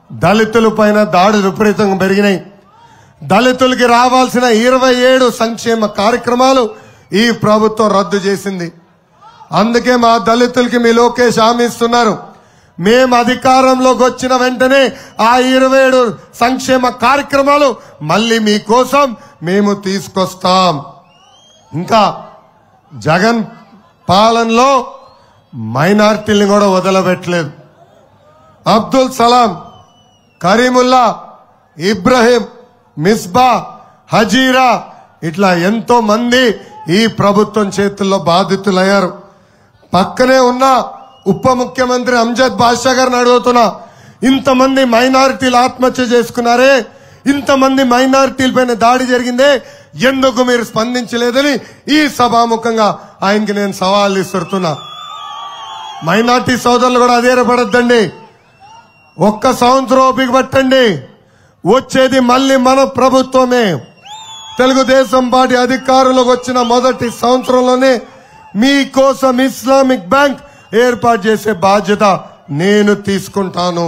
దళితుల పైన దాడులు విపరీతంగా పెరిగినాయి దళితులకి రావాల్సిన ఇరవై ఏడు సంక్షేమ కార్యక్రమాలు ఈ ప్రభుత్వం రద్దు చేసింది అందుకే మా దళితులకి మీ లోకేష్ హామీ ఇస్తున్నారు మేము అధికారంలోకి వచ్చిన వెంటనే ఆ ఇరవై ఏడు సంక్షేమ కార్యక్రమాలు మళ్ళీ మీకోసం మేము తీసుకొస్తాం ఇంకా జగన్ పాలనలో మైనార్టీల్ని కూడా వదలబెట్టలేదు అబ్దుల్ సలాం కరీముల్లా ఇబ్రహీం మిస్బా హజీరా ఇట్లా ఎంతో మంది ఈ ప్రభుత్వం చేతుల్లో బాధితులయ్యారు పక్కనే ఉన్న ఉప ముఖ్యమంత్రి అంజద్ బాషా గారిని అడుగుతున్నా ఇంతమంది మైనారిటీలు ఆత్మహత్య చేసుకున్నారే ఇంతమంది మైనారిటీల పైన దాడి జరిగిందే ఎందుకు మీరు స్పందించలేదని ఈ సభాముఖంగా ఆయనకి నేను సవాల్ ఇస్తున్నా మైనార్టీ సోదరులు కూడా అధీరపడద్దండి ఒక్క సంవత్సరం ఓపిక పట్టండి వచ్చేది మళ్ళీ మన ప్రభుత్వమే తెలుగుదేశం పార్టీ అధికారంలోకి వచ్చిన మొదటి సంవత్సరంలోనే మీకోసం ఇస్లామిక్ బ్యాంక్ ఏర్పాటు చేసే బాధ్యత నేను తీసుకుంటాను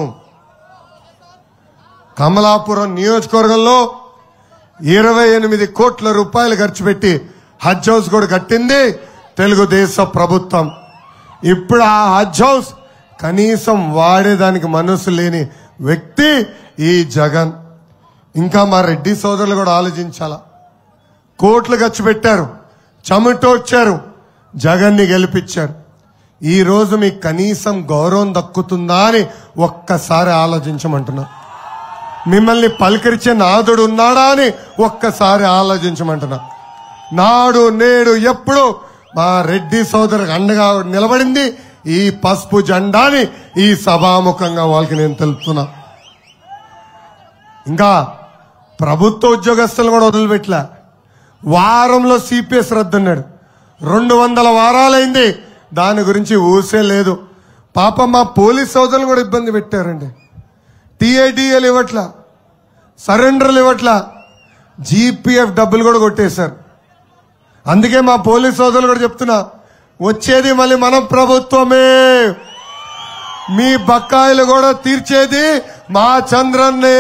కమలాపురం నియోజకవర్గంలో ఇరవై ఎనిమిది కోట్ల రూపాయలు ఖర్చు పెట్టి హజ్ హౌస్ కూడా కట్టింది తెలుగుదేశం ప్రభుత్వం ఇప్పుడు ఆ హజ్ హౌస్ కనీసం వాడేదానికి మనసు లేని వ్యక్తి ఈ జగన్ ఇంకా మా రెడ్డి సోదరులు కూడా ఆలోచించాలా కోట్లు ఖర్చు పెట్టారు చెమటోడ్చారు జగన్ని గెలిపించారు ఈ రోజు మీకు కనీసం గౌరవం దక్కుతుందా అని ఒక్కసారి ఆలోచించమంటున్నా మిమ్మల్ని పలకరించే నాదుడు ఉన్నాడా అని ఒక్కసారి ఆలోచించమంటున్నా నాడు నేడు ఎప్పుడు మా రెడ్డి సోదరులకు అండగా నిలబడింది ఈ పసుపు జెండాని ఈ సభాముఖంగా వాళ్ళకి నేను తెలుపుతున్నా ఇంకా ప్రభుత్వ ఉద్యోగస్తులు కూడా వదిలిపెట్టలే వారంలో సిపిఎస్ రద్దన్నాడు రెండు వందల వారాలైంది దాని గురించి ఊసే లేదు పాపం మా పోలీస్ సోదరులు కూడా ఇబ్బంది పెట్టారండి టీఐడిఎల్ ఇవ్వట్లా సరెండర్లు ఇవ్వట్లా జీపీఎఫ్ డబ్బులు కూడా కొట్టేశారు అందుకే మా పోలీస్ సోదరులు కూడా చెప్తున్నా వచ్చేది మళ్ళీ మన ప్రభుత్వమే మీ బకాయిలు కూడా తీర్చేది మా చంద్రన్నే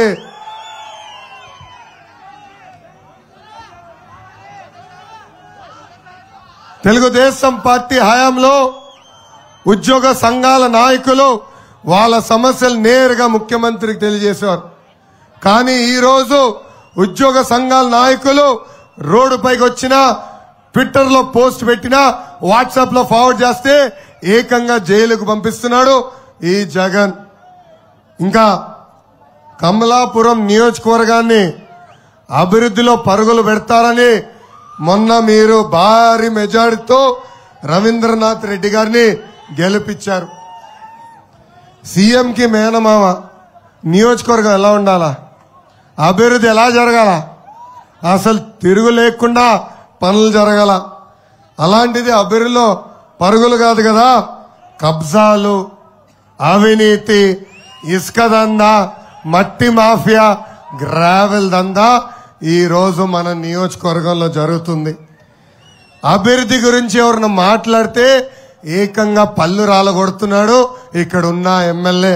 తెలుగుదేశం పార్టీ హయాంలో ఉద్యోగ సంఘాల నాయకులు వాళ్ళ సమస్యలు నేరుగా ముఖ్యమంత్రికి తెలియజేశారు కానీ ఈ రోజు ఉద్యోగ సంఘాల నాయకులు రోడ్డుపైకి వచ్చినా ట్విట్టర్ లో పోస్ట్ పెట్టినా వాట్సాప్ లో ఫార్వర్డ్ చేస్తే ఏకంగా జైలుకు పంపిస్తున్నాడు ఈ జగన్ ఇంకా కమలాపురం నియోజకవర్గాన్ని అభివృద్ధిలో పరుగులు పెడతారని మొన్న మీరు భారీ మెజారిటీతో రవీంద్రనాథ్ రెడ్డి గారిని గెలిపించారు సీఎంకి మేనమామ నియోజకవర్గం ఎలా ఉండాలా అభివృద్ధి ఎలా జరగాల అసలు తిరుగు లేకుండా పనులు జరగాల అలాంటిది అభివృద్ధిలో పరుగులు కాదు కదా కబ్జాలు అవినీతి ఇసుక దందా మట్టి మాఫియా గ్రావెల్ దందా ఈ రోజు మన నియోజకవర్గంలో జరుగుతుంది అభివృద్ధి గురించి ఎవరిని మాట్లాడితే ఏకంగా పళ్ళు రాలగొడుతున్నాడు ఇక్కడ ఉన్న ఎమ్మెల్యే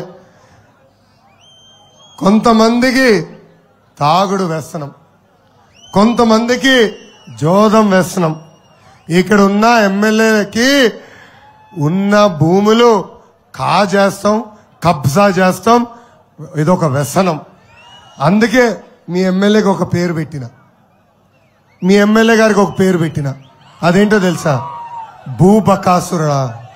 కొంతమందికి తాగుడు వ్యసనం కొంతమందికి జోదం వ్యసనం ఇక్కడ ఉన్న ఎమ్మెల్యేలకి ఉన్న భూములు కాజేస్తాం కబ్జా చేస్తాం ఇదొక వ్యసనం అందుకే మీ ఎమ్మెల్యేకి ఒక పేరు పెట్టిన మీ ఎమ్మెల్యే గారికి ఒక పేరు పెట్టిన అదేంటో తెలుసా భూబకాసురుడా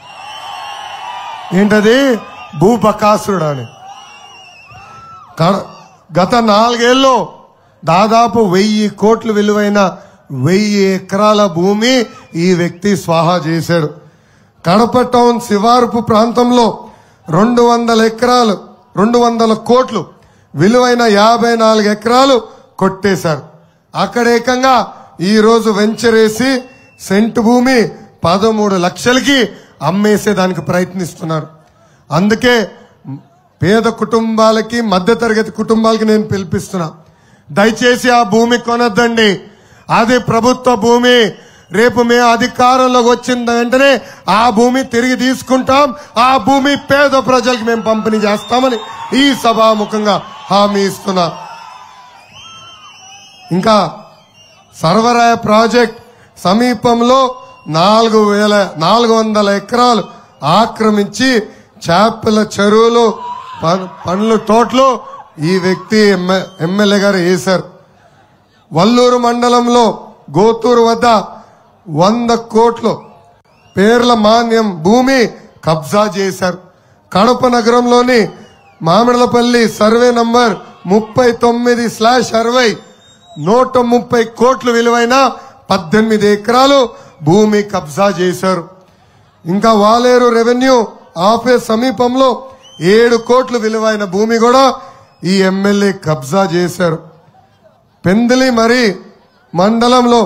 ఏంటది భూబకాసురుడా అని క- గత నాలుగేళ్ళు దాదాపు వెయ్యి కోట్లు విలువైన వెయ్యి ఎకరాల భూమి ఈ వ్యక్తి స్వాహా చేశాడు కడప టౌన్ శివారుపు ప్రాంతంలో రెండు వందల ఎకరాలు రెండు వందల కోట్లు విలువైన యాభై నాలుగు ఎకరాలు కొట్టేశారు అక్కడ ఏకంగా ఈ రోజు వెంచర్ వేసి సెంటు భూమి పదమూడు లక్షలకి అమ్మేసేదానికి ప్రయత్నిస్తున్నారు అందుకే పేద కుటుంబాలకి మధ్యతరగతి కుటుంబాలకి నేను పిలిపిస్తున్నా దయచేసి ఆ భూమి కొనొద్దండి అది ప్రభుత్వ భూమి రేపు మేము అధికారంలోకి వచ్చిన వెంటనే ఆ భూమి తిరిగి తీసుకుంటాం ఆ భూమి పేద ప్రజలకు మేము పంపిణీ చేస్తామని ఈ సభాముఖంగా హామీ ఇస్తున్నా ఇంకా సర్వరాయ ప్రాజెక్ట్ సమీపంలో నాలుగు వేల నాలుగు వందల ఎకరాలు ఆక్రమించి చేపల చెరువులు పం- పండ్ల తోటలు ఈ వ్యక్తి ఎమ్మె- ఎమ్మెల్యే గారు వేశారు వల్లూరు మండలంలో గోతూరు వద్ద వంద కోట్లు పేర్ల మాన్యం భూమి కబ్జా చేశారు కడప నగరంలోని మామిడలపల్లి సర్వే నంబర్ ముప్పై తొమ్మిది స్లాష్ అరవై నూట ముప్పై కోట్లు విలువైన పద్దెనిమిది ఎకరాలు భూమి కబ్జా చేశారు ఇంకా వాలేరు రెవెన్యూ ఆఫీస్ సమీపంలో ఏడు కోట్లు విలువైన భూమి కూడా ఈ ఎమ్మెల్యే కబ్జా చేశారు పెందిలి మరి మండలంలో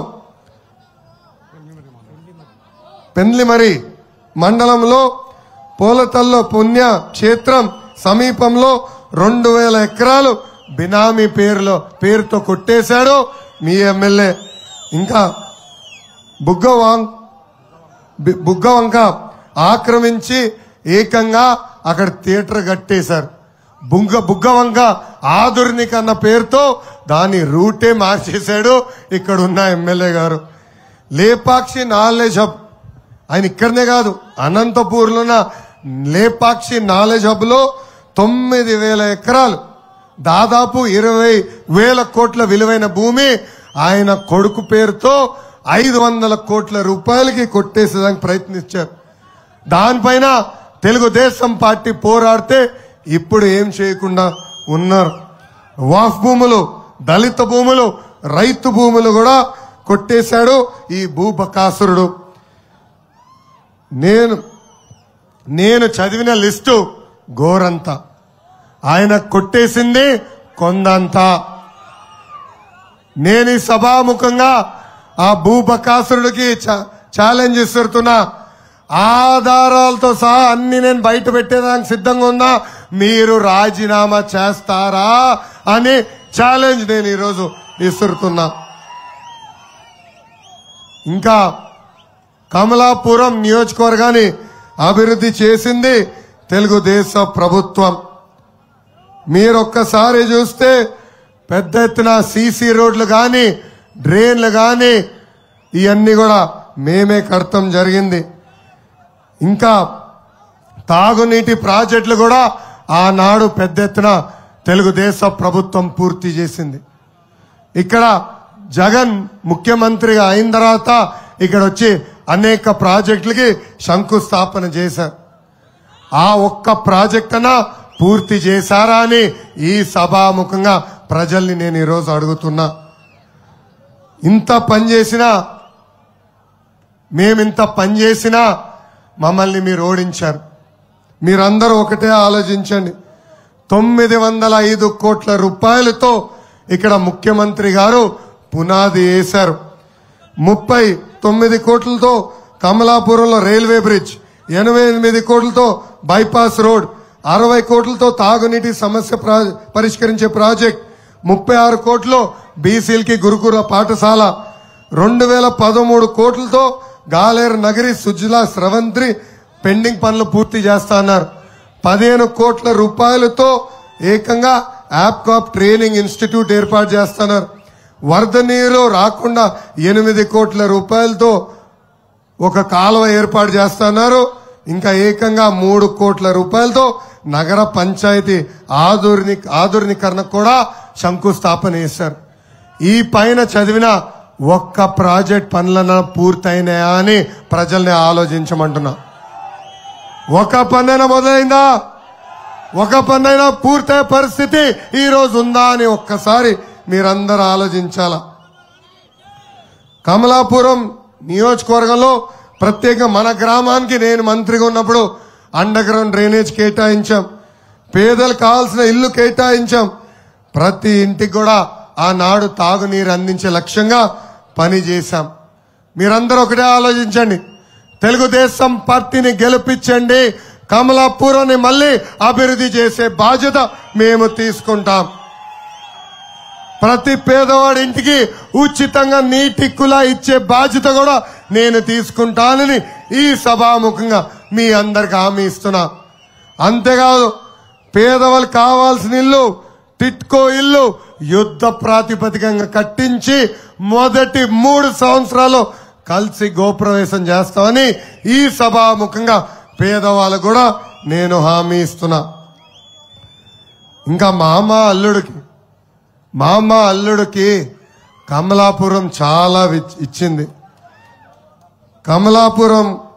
పెండ్లి మరి మండలంలో పోలతల్లో పుణ్య క్షేత్రం సమీపంలో రెండు వేల ఎకరాలు బినామీ పేరులో పేరుతో కొట్టేశాడు మీ ఎమ్మెల్యే ఇంకా బుగ్గవాంగ్ బి- బుగ్గవంక ఆక్రమించి ఏకంగా అక్కడ థియేటర్ కట్టేశారు బుగ్గ బుగ్గవంక ఆధునిక అన్న పేరుతో దాని రూటే మార్చేశాడు ఇక్కడ ఉన్న ఎమ్మెల్యే గారు లేపాక్షి నాలెడ్జ్ హబ్ ఆయన ఇక్కడనే కాదు అనంతపూర్లో ఉన్న లేపాక్షి నాలెడ్జ్ హబ్ లో తొమ్మిది వేల ఎకరాలు దాదాపు ఇరవై వేల కోట్ల విలువైన భూమి ఆయన కొడుకు పేరుతో ఐదు వందల కోట్ల రూపాయలకి కొట్టేసేదానికి ప్రయత్నించారు దానిపైన తెలుగుదేశం పార్టీ పోరాడితే ఇప్పుడు ఏం చేయకుండా ఉన్నారు వాఫ్ భూములు దళిత భూములు రైతు భూములు కూడా కొట్టేశాడు ఈ భూబకాసురుడు నేను నేను చదివిన లిస్టు గోరంతా ఆయన కొట్టేసింది కొందంతా నేను ఈ సభాముఖంగా ఆ భూబకాసురుడికి చ- ఛాలెంజ్ ఇస్తున్నా ఆధారాలతో సహా అన్ని నేను బయట పెట్టేదానికి సిద్ధంగా ఉన్నా మీరు రాజీనామా చేస్తారా అని ఛాలెంజ్ నేను ఈరోజు ఇస్తున్నా ఇంకా కమలాపురం నియోజకవర్గాన్ని అభివృద్ధి చేసింది తెలుగుదేశం ప్రభుత్వం మీరొక్కసారి చూస్తే పెద్ద ఎత్తున సీసీ రోడ్లు కానీ డ్రైన్లు కానీ ఇవన్నీ కూడా మేమే కడతాం జరిగింది ఇంకా తాగునీటి ప్రాజెక్టులు కూడా ఆనాడు పెద్ద ఎత్తున తెలుగుదేశం ప్రభుత్వం పూర్తి చేసింది ఇక్కడ జగన్ ముఖ్యమంత్రిగా అయిన తర్వాత ఇక్కడ వచ్చి అనేక ప్రాజెక్టులకి శంకుస్థాపన చేశారు ఆ ఒక్క ప్రాజెక్ట్ అన్నా పూర్తి చేశారా అని ఈ సభాముఖంగా ప్రజల్ని నేను ఈరోజు అడుగుతున్నా ఇంత పని చేసినా మేమింత పని చేసినా మమ్మల్ని మీరు ఓడించారు మీరందరూ ఒకటే ఆలోచించండి తొమ్మిది వందల ఐదు కోట్ల రూపాయలతో ఇక్కడ ముఖ్యమంత్రి గారు పునాది వేశారు ముప్పై తొమ్మిది కోట్లతో కమలాపురంలో రైల్వే బ్రిడ్జ్ ఎనభై ఎనిమిది కోట్లతో బైపాస్ రోడ్ అరవై కోట్లతో తాగునీటి సమస్య ప్రా- పరిష్కరించే ప్రాజెక్ట్ ముప్పై ఆరు కోట్లు బీసీలకి గురుకుల పాఠశాల రెండు వేల పదమూడు కోట్లతో గాలేరు నగరి సుజలా స్రవంత్రి పెండింగ్ పనులు పూర్తి చేస్తా అన్నారు పదిహేను కోట్ల రూపాయలతో ఏకంగా యాప్కాప్ ట్రైనింగ్ ఇన్స్టిట్యూట్ ఏర్పాటు చేస్తున్నారు వరద నీరు రాకుండా ఎనిమిది కోట్ల రూపాయలతో ఒక కాలువ ఏర్పాటు చేస్తున్నారు ఇంకా ఏకంగా మూడు కోట్ల రూపాయలతో నగర పంచాయతీ ఆధుని ఆధునీకరణ కూడా శంకుస్థాపన చేశారు ఈ పైన చదివిన ఒక్క ప్రాజెక్ట్ పనులన పూర్తయినాయా అని ప్రజల్ని ఆలోచించమంటున్నా ఒక పనైనా మొదలైందా ఒక పనైనా పూర్తయ్యే పరిస్థితి ఈ రోజు ఉందా అని ఒక్కసారి మీరందరూ ఆలోచించాలా కమలాపురం నియోజకవర్గంలో ప్రత్యేక మన గ్రామానికి నేను మంత్రిగా ఉన్నప్పుడు అండర్ గ్రౌండ్ డ్రైనేజ్ కేటాయించాం పేదలకు కావాల్సిన ఇల్లు కేటాయించాం ప్రతి ఇంటికి కూడా ఆనాడు తాగునీరు అందించే లక్ష్యంగా పని చేశాం మీరందరూ ఒకటే ఆలోచించండి తెలుగుదేశం పార్టీని గెలిపించండి కమలాపురాన్ని మళ్ళీ అభివృద్ధి చేసే బాధ్యత మేము తీసుకుంటాం ప్రతి పేదవాడి ఇంటికి ఉచితంగా నీటి కులా ఇచ్చే బాధ్యత కూడా నేను తీసుకుంటానని ఈ సభాముఖంగా మీ అందరికి హామీ ఇస్తున్నా అంతేకాదు పేదవాళ్ళకి కావాల్సిన ఇల్లు టిట్కో ఇల్లు యుద్ధ ప్రాతిపదికంగా కట్టించి మొదటి మూడు సంవత్సరాలు కలిసి గోప్రవేశం చేస్తామని ఈ సభాముఖంగా పేదవాళ్ళకు కూడా నేను హామీ ఇస్తున్నా ఇంకా మామ అల్లుడికి మామ అల్లుడికి కమలాపురం చాలా విచ్- ఇచ్చింది కమలాపురం